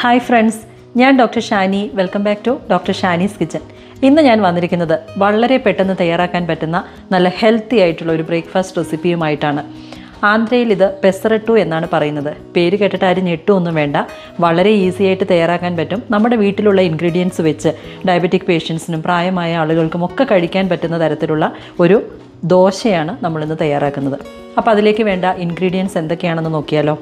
hi friends ഞാൻ doctor Shani welcome back to doctor Shani's kitchen ഇന്ന് ഞാൻ വന്നിരിക്കുന്നത് വളരെ പെട്ടെന്ന് തയ്യാറാക്കാൻ പറ്റുന്ന നല്ല ഹെൽത്തി ആയിട്ടുള്ള ഒരു ബ്രേക്ക്ഫാസ്റ്റ് റെസിപ്പിയുമായിട്ടാണ് ആന്ധ്രയിൽ ഇത് പെസറട്ടു എന്നാണ് പറയുന്നത് പേര് കേട്ടിട്ട് ആരും ഞെട്ടുമൊന്നും വേണ്ട വളരെ ഈസി ആയിട്ട് തയ്യാറാക്കാൻ പറ്റും നമ്മുടെ വീട്ടിലുള്ള ഇൻഗ്രീഡിയൻസ് വെച്ച് ഡയബറ്റിക് പേഷ്യൻസിനും പ്രായമായ ആളുകൾക്കും ഒക്കെ കഴിക്കാൻ പറ്റുന്ന തരത്തിലുള്ള ഒരു ദോശയാണ് നമ്മളിന്ന് തയ്യാറാക്കുന്നത് അപ്പോൾ അതിലേക്ക് വേണ്ട ഇൻഗ്രീഡിയൻസ് എന്തൊക്കെയാണെന്ന് നോക്കിയാലോ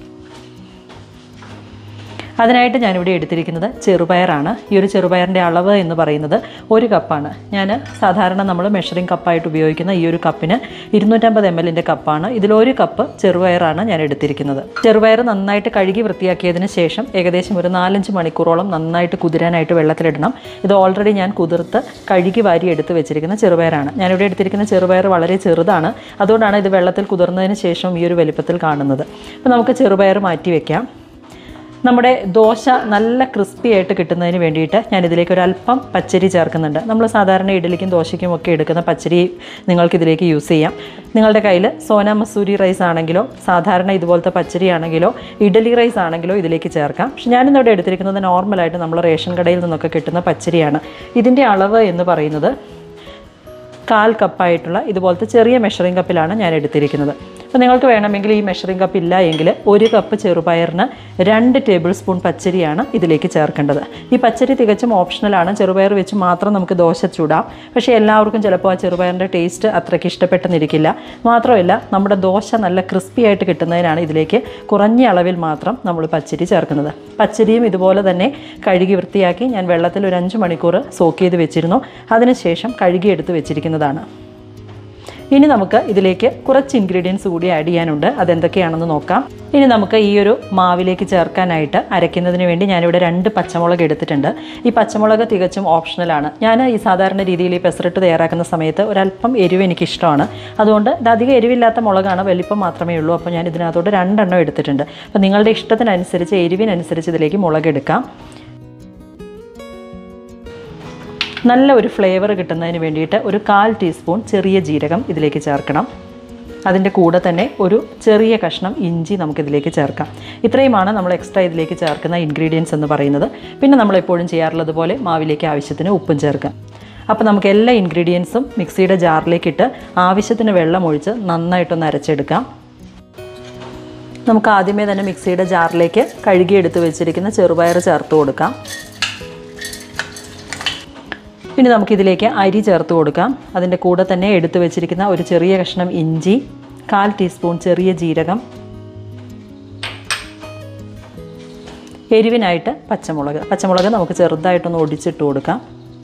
അതിനായിട്ട് ഞാനിവിടെ എടുത്തിരിക്കുന്നത് ചെറുപയറാണ് ഈ ഒരു ചെറുപയറിൻ്റെ അളവ് എന്ന് പറയുന്നത് ഒരു കപ്പാണ് ഞാൻ സാധാരണ നമ്മൾ മെഷറിംഗ് കപ്പായിട്ട് ഉപയോഗിക്കുന്ന ഈ ഒരു കപ്പിന് ഇരുന്നൂറ്റമ്പത് എം എല്ലിൻ്റെ കപ്പാണ് ഇതിലൊരു കപ്പ് ചെറുപയറാണ് ഞാൻ എടുത്തിരിക്കുന്നത് ചെറുപയർ നന്നായിട്ട് കഴുകി വൃത്തിയാക്കിയതിന് ശേഷം ഏകദേശം ഒരു നാലഞ്ച് മണിക്കൂറോളം നന്നായിട്ട് കുതിരാനായിട്ട് വെള്ളത്തിലിടണം ഇത് ഓൾറെഡി ഞാൻ കുതിർത്ത് കഴുകി വാരി എടുത്ത് വെച്ചിരിക്കുന്ന ചെറുപയറാണ് ഞാനിവിടെ എടുത്തിരിക്കുന്ന ചെറുപയർ വളരെ ചെറുതാണ് അതുകൊണ്ടാണ് ഇത് വെള്ളത്തിൽ കുതിർന്നതിന് ശേഷം ഈ ഒരു വലിപ്പത്തിൽ കാണുന്നത് അപ്പോൾ നമുക്ക് ചെറുപയർ മാറ്റി വയ്ക്കാം നമ്മുടെ ദോശ നല്ല ക്രിസ്പി ആയിട്ട് കിട്ടുന്നതിന് വേണ്ടിയിട്ട് ഞാൻ ഇതിലേക്ക് ഒരു അല്പം പച്ചരി ചേർക്കുന്നുണ്ട് നമ്മൾ സാധാരണ ഇഡലിക്കും ദോശയ്ക്കും ഒക്കെ എടുക്കുന്ന പച്ചരി നിങ്ങൾക്ക് ഇതിലേക്ക് യൂസ് ചെയ്യാം നിങ്ങളുടെ കയ്യിൽ സോന മസൂരി റൈസ് ആണെങ്കിലോ സാധാരണ ഇതുപോലത്തെ പച്ചരി ആണെങ്കിലോ ഇഡലി റൈസ് ആണെങ്കിലോ ഇതിലേക്ക് ചേർക്കാം പക്ഷെ ഞാനിന്നിവിടെ എടുത്തിരിക്കുന്നത് നോർമലായിട്ട് നമ്മൾ റേഷൻ കടയിൽ നിന്നൊക്കെ കിട്ടുന്ന പച്ചരിയാണ് ഇതിൻ്റെ അളവ് എന്ന് പറയുന്നത് കാൽ കപ്പായിട്ടുള്ള ഇതുപോലത്തെ ചെറിയ മെഷറിംഗ് കപ്പിലാണ് ഞാൻ എടുത്തിരിക്കുന്നത് അപ്പോൾ നിങ്ങൾക്ക് വേണമെങ്കിൽ ഈ മെഷറിംഗ് കപ്പ് ഇല്ല എങ്കിൽ ഒരു കപ്പ് ചെറുപയറിന് രണ്ട് ടേബിൾ സ്പൂൺ പച്ചരിയാണ് ഇതിലേക്ക് ചേർക്കേണ്ടത് ഈ പച്ചരി തികച്ചും ഓപ്ഷണലാണ് ചെറുപയർ വെച്ച് മാത്രം നമുക്ക് ദോശ ചൂടാം പക്ഷേ എല്ലാവർക്കും ചിലപ്പോൾ ആ ചെറുപയറിൻ്റെ ടേസ്റ്റ് അത്രയ്ക്ക് ഇഷ്ടപ്പെട്ടെന്നിരിക്കില്ല മാത്രമല്ല നമ്മുടെ ദോശ നല്ല ക്രിസ്പി ആയിട്ട് കിട്ടുന്നതിനാണ് ഇതിലേക്ക് കുറഞ്ഞ അളവിൽ മാത്രം നമ്മൾ പച്ചരി ചേർക്കുന്നത് പച്ചരിയും ഇതുപോലെ തന്നെ കഴുകി വൃത്തിയാക്കി ഞാൻ വെള്ളത്തിൽ ഒരു അഞ്ച് മണിക്കൂർ സോക്ക് ചെയ്ത് വെച്ചിരുന്നു അതിനുശേഷം കഴുകി എടുത്ത് വെച്ചിരിക്കുന്നതാണ് ഇനി നമുക്ക് ഇതിലേക്ക് കുറച്ച് ഇൻഗ്രീഡിയൻസ് കൂടി ആഡ് ചെയ്യാനുണ്ട് അതെന്തൊക്കെയാണെന്ന് നോക്കാം ഇനി നമുക്ക് ഈ ഒരു മാവിലേക്ക് ചേർക്കാനായിട്ട് അരയ്ക്കുന്നതിന് വേണ്ടി ഞാനിവിടെ രണ്ട് പച്ചമുളക് എടുത്തിട്ടുണ്ട് ഈ പച്ചമുളക് തികച്ചും ഓപ്ഷണലാണ് ഞാൻ ഈ സാധാരണ രീതിയിൽ ഈ പെസറിട്ട് തയ്യാറാക്കുന്ന സമയത്ത് ഒരല്പം എരിവ് എനിക്കിഷ്ടമാണ് അതുകൊണ്ട് ഇത് അധികം എരിവില്ലാത്ത മുളകാണ് വലിപ്പം മാത്രമേ ഉള്ളൂ അപ്പോൾ ഞാൻ ഇതിനകത്തോട്ട് രണ്ടെണ്ണം എടുത്തിട്ടുണ്ട് അപ്പോൾ നിങ്ങളുടെ ഇഷ്ടത്തിനനുസരിച്ച് എരിവിനനുസരിച്ച് ഇതിലേക്ക് മുളക് എടുക്കാം നല്ല ഒരു ഫ്ലേവർ കിട്ടുന്നതിന് വേണ്ടിയിട്ട് ഒരു കാൽ ടീസ്പൂൺ ചെറിയ ജീരകം ഇതിലേക്ക് ചേർക്കണം അതിൻ്റെ കൂടെ തന്നെ ഒരു ചെറിയ കഷ്ണം ഇഞ്ചി നമുക്കിതിലേക്ക് ചേർക്കാം ഇത്രയുമാണ് നമ്മൾ എക്സ്ട്രാ ഇതിലേക്ക് ചേർക്കുന്ന ഇൻഗ്രീഡിയൻസ് എന്ന് പറയുന്നത് പിന്നെ നമ്മൾ എപ്പോഴും ചെയ്യാറുള്ളത് പോലെ മാവിലേക്ക് ആവശ്യത്തിന് ഉപ്പും ചേർക്കാം അപ്പോൾ നമുക്ക് എല്ലാ ഇൻഗ്രീഡിയൻസും മിക്സിയുടെ ജാറിലേക്കിട്ട് ആവശ്യത്തിന് വെള്ളം ഒഴിച്ച് നന്നായിട്ടൊന്ന് അരച്ചെടുക്കാം നമുക്ക് ആദ്യമേ തന്നെ മിക്സിയുടെ ജാറിലേക്ക് കഴുകിയെടുത്ത് വെച്ചിരിക്കുന്ന ചെറുപയർ ചേർത്ത് കൊടുക്കാം ഇനി നമുക്കിതിലേക്ക് അരി ചേർത്ത് കൊടുക്കാം അതിൻ്റെ കൂടെ തന്നെ എടുത്തു വെച്ചിരിക്കുന്ന ഒരു ചെറിയ കഷ്ണം ഇഞ്ചി കാൽ ടീസ്പൂൺ ചെറിയ ജീരകം എരിവിനായിട്ട് പച്ചമുളക് പച്ചമുളക് നമുക്ക് ചെറുതായിട്ടൊന്ന് ഒടിച്ചിട്ട് കൊടുക്കാം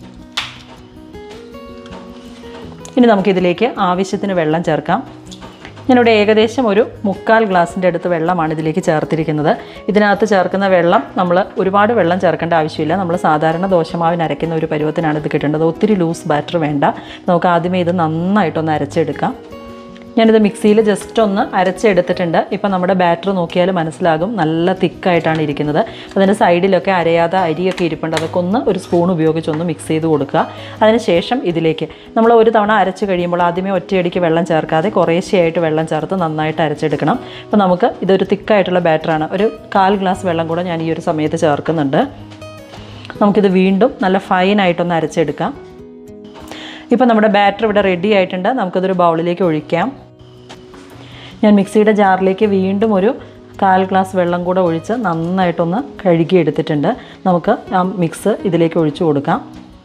ഇനി നമുക്കിതിലേക്ക് ആവശ്യത്തിന് വെള്ളം ചേർക്കാം ഞാനിവിടെ ഏകദേശം ഒരു മുക്കാൽ ഗ്ലാസിൻ്റെ അടുത്ത് വെള്ളമാണ് ഇതിലേക്ക് ചേർത്തിരിക്കുന്നത് ഇതിനകത്ത് ചേർക്കുന്ന വെള്ളം നമ്മൾ ഒരുപാട് വെള്ളം ചേർക്കേണ്ട ആവശ്യമില്ല നമ്മൾ സാധാരണ ദോശമാവിന് അരയ്ക്കുന്ന ഒരു പരുവത്തിനാണ് ഇത് കിട്ടേണ്ടത് ഒത്തിരി ലൂസ് ബാറ്റർ വേണ്ട നമുക്ക് ആദ്യമേ ഇത് നന്നായിട്ടൊന്ന് അരച്ചെടുക്കാം ഞാനിത് മിക്സിയിൽ ജസ്റ്റ് ഒന്ന് അരച്ചെടുത്തിട്ടുണ്ട് ഇപ്പം നമ്മുടെ ബാറ്റർ നോക്കിയാൽ മനസ്സിലാകും നല്ല തിക്കായിട്ടാണ് ഇരിക്കുന്നത് അതിൻ്റെ സൈഡിലൊക്കെ അരയാതെ അരിയൊക്കെ ഇരിപ്പുണ്ട് അതൊക്കെ ഒന്ന് ഒരു സ്പൂൺ ഉപയോഗിച്ച് ഒന്ന് മിക്സ് ചെയ്ത് കൊടുക്കുക അതിനുശേഷം ഇതിലേക്ക് നമ്മൾ ഒരു തവണ അരച്ച് കഴിയുമ്പോൾ ആദ്യമേ ഒറ്റയടിക്ക് വെള്ളം ചേർക്കാതെ കുറേശ്ശെയായിട്ട് വെള്ളം ചേർത്ത് നന്നായിട്ട് അരച്ചെടുക്കണം അപ്പോൾ നമുക്ക് ഇതൊരു തിക്കായിട്ടുള്ള ബാറ്ററാണ് ഒരു കാൽ ഗ്ലാസ് വെള്ളം കൂടെ ഞാൻ ഈ ഒരു സമയത്ത് ചേർക്കുന്നുണ്ട് നമുക്കിത് വീണ്ടും നല്ല ഫൈനായിട്ടൊന്ന് അരച്ചെടുക്കാം ഇപ്പോൾ നമ്മുടെ ബാറ്റർ ഇവിടെ റെഡി ആയിട്ടുണ്ട് നമുക്കതൊരു ബൗളിലേക്ക് ഒഴിക്കാം ഞാൻ മിക്സിയുടെ ജാറിലേക്ക് വീണ്ടും ഒരു കാൽ ഗ്ലാസ് വെള്ളം കൂടെ ഒഴിച്ച് നന്നായിട്ടൊന്ന് കഴുകി എടുത്തിട്ടുണ്ട് നമുക്ക് ആ മിക്സ് ഇതിലേക്ക് ഒഴിച്ചു കൊടുക്കാം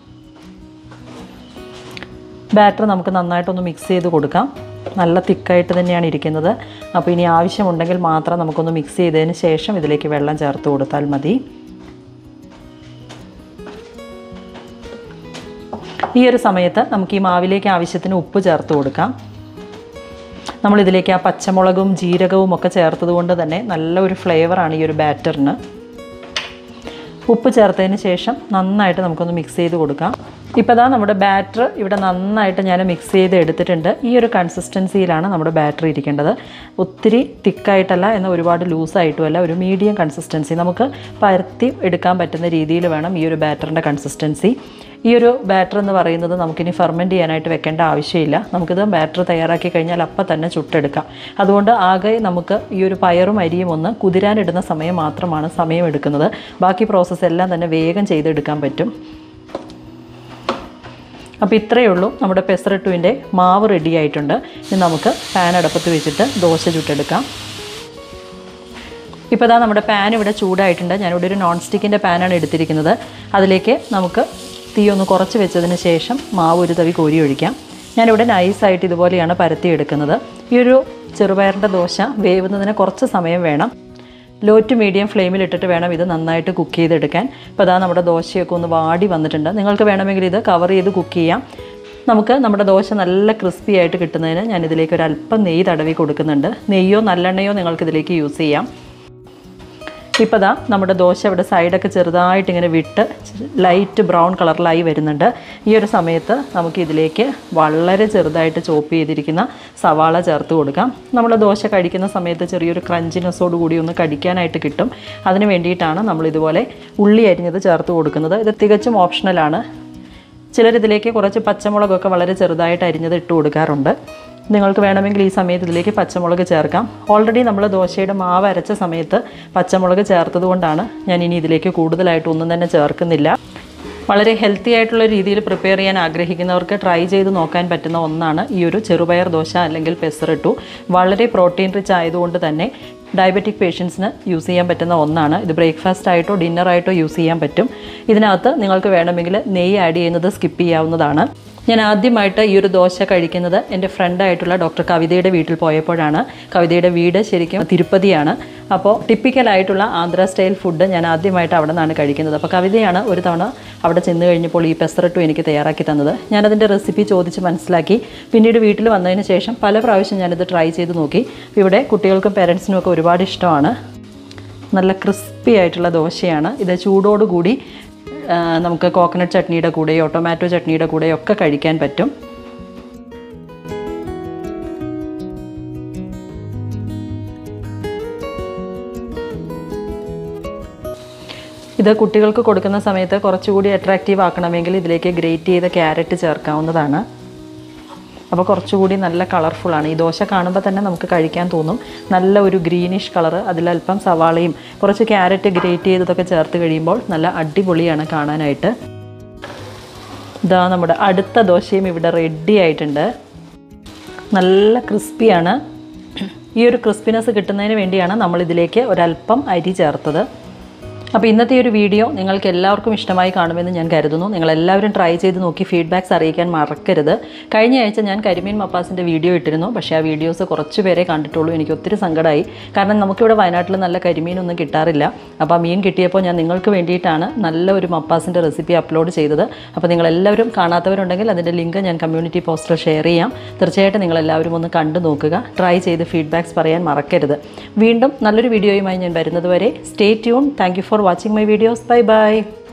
ബാറ്റർ നമുക്ക് നന്നായിട്ടൊന്ന് മിക്സ് ചെയ്ത് കൊടുക്കാം നല്ല തിക്കായിട്ട് തന്നെയാണ് ഇരിക്കുന്നത് അപ്പോൾ ഇനി ആവശ്യമുണ്ടെങ്കിൽ മാത്രം നമുക്കൊന്ന് മിക്സ് ചെയ്തതിന് ശേഷം ഇതിലേക്ക് വെള്ളം ചേർത്ത് കൊടുത്താൽ മതി ഈ ഒരു സമയത്ത് നമുക്ക് ഈ മാവിലേക്ക് ആവശ്യത്തിന് ഉപ്പ് ചേർത്ത് കൊടുക്കാം നമ്മളിതിലേക്ക് ആ പച്ചമുളകും ജീരകവും ഒക്കെ ചേർത്തത് കൊണ്ട് തന്നെ നല്ല ഒരു ഫ്ലേവറാണ് ഈ ഒരു ബാറ്ററിന് ഉപ്പ് ചേർത്തതിന് ശേഷം നന്നായിട്ട് നമുക്കൊന്ന് മിക്സ് ചെയ്ത് കൊടുക്കാം ഇപ്പോൾ ദാ നമ്മുടെ ബാറ്റർ ഇവിടെ നന്നായിട്ട് ഞാൻ മിക്സ് ചെയ്ത് എടുത്തിട്ടുണ്ട് ഈ ഒരു കൺസിസ്റ്റൻസിയിലാണ് നമ്മുടെ ബാറ്റർ ഇരിക്കേണ്ടത് ഒത്തിരി തിക്കായിട്ടല്ല എന്നാൽ ഒരുപാട് ലൂസായിട്ടുമല്ല ഒരു മീഡിയം കൺസിസ്റ്റൻസി നമുക്ക് പരത്തി എടുക്കാൻ പറ്റുന്ന രീതിയിൽ വേണം ഈ ഒരു ബാറ്ററിൻ്റെ കൺസിസ്റ്റൻസി ഈ ഒരു ബാറ്റർ എന്ന് പറയുന്നത് നമുക്കിനി ഫെർമെൻറ്റ് ചെയ്യാനായിട്ട് വെക്കേണ്ട ആവശ്യമില്ല നമുക്കിത് ബാറ്റർ തയ്യാറാക്കി കഴിഞ്ഞാൽ അപ്പം തന്നെ ചുട്ടെടുക്കാം അതുകൊണ്ട് ആകെ നമുക്ക് ഈ ഒരു പയറും അരിയും ഒന്ന് കുതിരാനിടുന്ന സമയം മാത്രമാണ് സമയം എടുക്കുന്നത് ബാക്കി പ്രോസസ്സ് എല്ലാം തന്നെ വേഗം ചെയ്തെടുക്കാൻ പറ്റും അപ്പോൾ ഇത്രയേ ഉള്ളൂ നമ്മുടെ പെസറട്ടുവിൻ്റെ മാവ് റെഡി ആയിട്ടുണ്ട് ഇനി നമുക്ക് പാൻ അടപ്പത്ത് വെച്ചിട്ട് ദോശ ചുട്ടെടുക്കാം ഇപ്പോൾ ഇതാ നമ്മുടെ പാൻ ഇവിടെ ചൂടായിട്ടുണ്ട് ഞാനിവിടെ ഒരു നോൺ സ്റ്റിക്കിൻ്റെ പാനാണ് എടുത്തിരിക്കുന്നത് അതിലേക്ക് നമുക്ക് തീ ഒന്ന് കുറച്ച് വെച്ചതിന് ശേഷം മാവ് ഒരു തവി കോരി ഒഴിക്കാം ഞാനിവിടെ നൈസായിട്ട് ഇതുപോലെയാണ് പരത്തിയെടുക്കുന്നത് ഈ ഒരു ചെറുപയറിൻ്റെ ദോശ വേവുന്നതിന് കുറച്ച് സമയം വേണം ലോ ടു മീഡിയം ഫ്ലെയിമിൽ ഇട്ടിട്ട് വേണം ഇത് നന്നായിട്ട് കുക്ക് ചെയ്തെടുക്കാൻ ഇപ്പോൾ അതാ നമ്മുടെ ദോശയൊക്കെ ഒന്ന് വാടി വന്നിട്ടുണ്ട് നിങ്ങൾക്ക് വേണമെങ്കിൽ ഇത് കവർ ചെയ്ത് കുക്ക് ചെയ്യാം നമുക്ക് നമ്മുടെ ദോശ നല്ല ക്രിസ്പി ആയിട്ട് കിട്ടുന്നതിന് ഞാൻ ഇതിലേക്ക് ഒരു അല്പം നെയ്യ് തടവി കൊടുക്കുന്നുണ്ട് നെയ്യോ നല്ലെണ്ണയോ നിങ്ങൾക്ക് ഇതിലേക്ക് യൂസ് ചെയ്യാം ഇപ്പോൾ ദാ നമ്മുടെ ദോശ ഇവിടെ സൈഡൊക്കെ ചെറുതായിട്ട് ഇങ്ങനെ വിട്ട് ലൈറ്റ് ബ്രൗൺ കളറിലായി വരുന്നുണ്ട് ഈ ഒരു സമയത്ത് നമുക്ക് ഇതിലേക്ക് വളരെ ചെറുതായിട്ട് ചോപ്പ് ചെയ്തിരിക്കുന്ന സവാള ചേർത്ത് കൊടുക്കാം നമ്മൾ ദോശ കഴിക്കുന്ന സമയത്ത് ചെറിയൊരു ക്രഞ്ചിനെസ്സോട് കൂടി ഒന്ന് കടിക്കാനായിട്ട് കിട്ടും അതിന് വേണ്ടിയിട്ടാണ് നമ്മൾ ഇതുപോലെ ഉള്ളി അരിഞ്ഞത് ചേർത്ത് കൊടുക്കുന്നത് ഇത് തികച്ചും ഓപ്ഷണലാണ് ചിലർ ഇതിലേക്ക് കുറച്ച് പച്ചമുളകൊക്കെ വളരെ ചെറുതായിട്ട് അരിഞ്ഞത് ഇട്ട് കൊടുക്കാറുണ്ട് നിങ്ങൾക്ക് വേണമെങ്കിൽ ഈ സമയത്ത് ഇതിലേക്ക് പച്ചമുളക് ചേർക്കാം ഓൾറെഡി നമ്മൾ ദോശയുടെ മാവ് അരച്ച സമയത്ത് പച്ചമുളക് ചേർത്തത് കൊണ്ടാണ് ഞാൻ ഇനി ഇതിലേക്ക് കൂടുതലായിട്ട് ഒന്നും തന്നെ ചേർക്കുന്നില്ല വളരെ ഹെൽത്തി ആയിട്ടുള്ള രീതിയിൽ പ്രിപ്പയർ ചെയ്യാൻ ആഗ്രഹിക്കുന്നവർക്ക് ട്രൈ ചെയ്ത് നോക്കാൻ പറ്റുന്ന ഒന്നാണ് ഈ ഒരു ചെറുപയർ ദോശ അല്ലെങ്കിൽ പെസറിട്ടു വളരെ പ്രോട്ടീൻ റിച്ച് ആയതുകൊണ്ട് തന്നെ ഡയബറ്റിക് പേഷ്യൻസിന് യൂസ് ചെയ്യാൻ പറ്റുന്ന ഒന്നാണ് ഇത് ബ്രേക്ക്ഫാസ്റ്റ് ആയിട്ടോ ഡിന്നറായിട്ടോ യൂസ് ചെയ്യാൻ പറ്റും ഇതിനകത്ത് നിങ്ങൾക്ക് വേണമെങ്കിൽ നെയ്യ് ആഡ് ചെയ്യുന്നത് സ്കിപ്പ് ചെയ്യാവുന്നതാണ് ഞാൻ ആദ്യമായിട്ട് ഈ ഒരു ദോശ കഴിക്കുന്നത് എൻ്റെ ഫ്രണ്ടായിട്ടുള്ള ഡോക്ടർ കവിതയുടെ വീട്ടിൽ പോയപ്പോഴാണ് കവിതയുടെ വീട് ശരിക്കും തിരുപ്പതിയാണ് അപ്പോൾ ടിപ്പിക്കലായിട്ടുള്ള ആന്ധ്ര സ്റ്റൈൽ ഫുഡ് ഞാൻ ആദ്യമായിട്ട് അവിടെ നിന്നാണ് കഴിക്കുന്നത് അപ്പോൾ കവിതയാണ് ഒരു തവണ അവിടെ ചെന്ന് കഴിഞ്ഞപ്പോൾ ഈ പെസറട്ടും എനിക്ക് തയ്യാറാക്കി തന്നത് ഞാനതിൻ്റെ റെസിപ്പി ചോദിച്ച് മനസ്സിലാക്കി പിന്നീട് വീട്ടിൽ വന്നതിന് ശേഷം പല പ്രാവശ്യം ഞാനിത് ട്രൈ ചെയ്ത് നോക്കി ഇവിടെ കുട്ടികൾക്കും പേരൻസിനും ഒക്കെ ഒരുപാട് ഇഷ്ടമാണ് നല്ല ക്രിസ്പി ആയിട്ടുള്ള ദോശയാണ് ഇത് ചൂടോടുകൂടി ആ, നമുക്ക് കോക്കനട്ട് ചട്നിയുടെ കൂടെയോ ടൊമാറ്റോ ചട്നിയുടെ കൂടെയോ ഒക്കെ കഴിക്കാൻ പറ്റും ഇത് കുട്ടികൾക്ക് കൊടുക്കുന്ന സമയത്ത് കുറച്ചുകൂടി അട്രാക്റ്റീവ് ആക്കണമെങ്കിൽ ഇതിലേക്ക് ഗ്രേറ്റ് ചെയ്ത ക്യാരറ്റ് ചേർക്കാവുന്നതാണ് അപ്പോൾ കുറച്ചുകൂടി നല്ല കളർഫുള്ളാണ് ഈ ദോശ കാണുമ്പോൾ തന്നെ നമുക്ക് കഴിക്കാൻ തോന്നും നല്ല ഒരു ഗ്രീനിഷ് കളറ് അതിലല്പം സവാളയും കുറച്ച് ക്യാരറ്റ് ഗ്രേറ്റ് ചെയ്തതൊക്കെ ചേർത്ത് കഴിയുമ്പോൾ നല്ല അടിപൊളിയാണ് കാണാനായിട്ട് ഇതാ നമ്മുടെ അടുത്ത ദോശയും ഇവിടെ റെഡി ആയിട്ടുണ്ട് നല്ല ക്രിസ്പിയാണ് ഈ ഒരു ക്രിസ്പിനെസ് കിട്ടുന്നതിന് വേണ്ടിയാണ് നമ്മൾ ഇതിലേക്ക് ഒരല്പം അരി ചേർത്തത് അപ്പോൾ ഇന്നത്തെ ഈ ഒരു വീഡിയോ നിങ്ങൾക്ക് എല്ലാവർക്കും ഇഷ്ടമായി കാണുമെന്ന് ഞാൻ കരുതുന്നു നിങ്ങൾ എല്ലാവരും ട്രൈ ചെയ്ത് നോക്കി ഫീഡ്ബാക്സ് അറിയിക്കാൻ മറക്കരുത് കഴിഞ്ഞ ആഴ്ച ഞാൻ കരിമീൻ മപ്പാസിൻ്റെ വീഡിയോ ഇട്ടിരുന്നു പക്ഷേ ആ വീഡിയോസ് കുറച്ച് പേരെ കണ്ടിട്ടുള്ളൂ എനിക്ക് ഒത്തിരി സങ്കടമായി കാരണം നമുക്കിവിടെ വയനാട്ടിൽ നല്ല കരിമീനൊന്നും കിട്ടാറില്ല അപ്പോൾ ആ മീൻ കിട്ടിയപ്പോൾ ഞാൻ നിങ്ങൾക്ക് വേണ്ടിയിട്ടാണ് നല്ല ഒരു മപ്പാസിൻ്റെ റെസിപ്പി അപ്ലോഡ് ചെയ്തത് അപ്പോൾ നിങ്ങൾ എല്ലാവരും കാണാത്തവരുണ്ടെങ്കിൽ അതിൻ്റെ ലിങ്ക് ഞാൻ കമ്മ്യൂണിറ്റി പോസ്റ്ററിൽ ഷെയർ ചെയ്യാം തീർച്ചയായിട്ടും നിങ്ങൾ എല്ലാവരും ഒന്ന് കണ്ടു നോക്കുക ട്രൈ ചെയ്ത് ഫീഡ്ബാക്സ് പറയാൻ മറക്കരുത് വീണ്ടും നല്ലൊരു വീഡിയോയുമായി ഞാൻ വരുന്നത് വരെ stay tune thank you for watching my videos bye by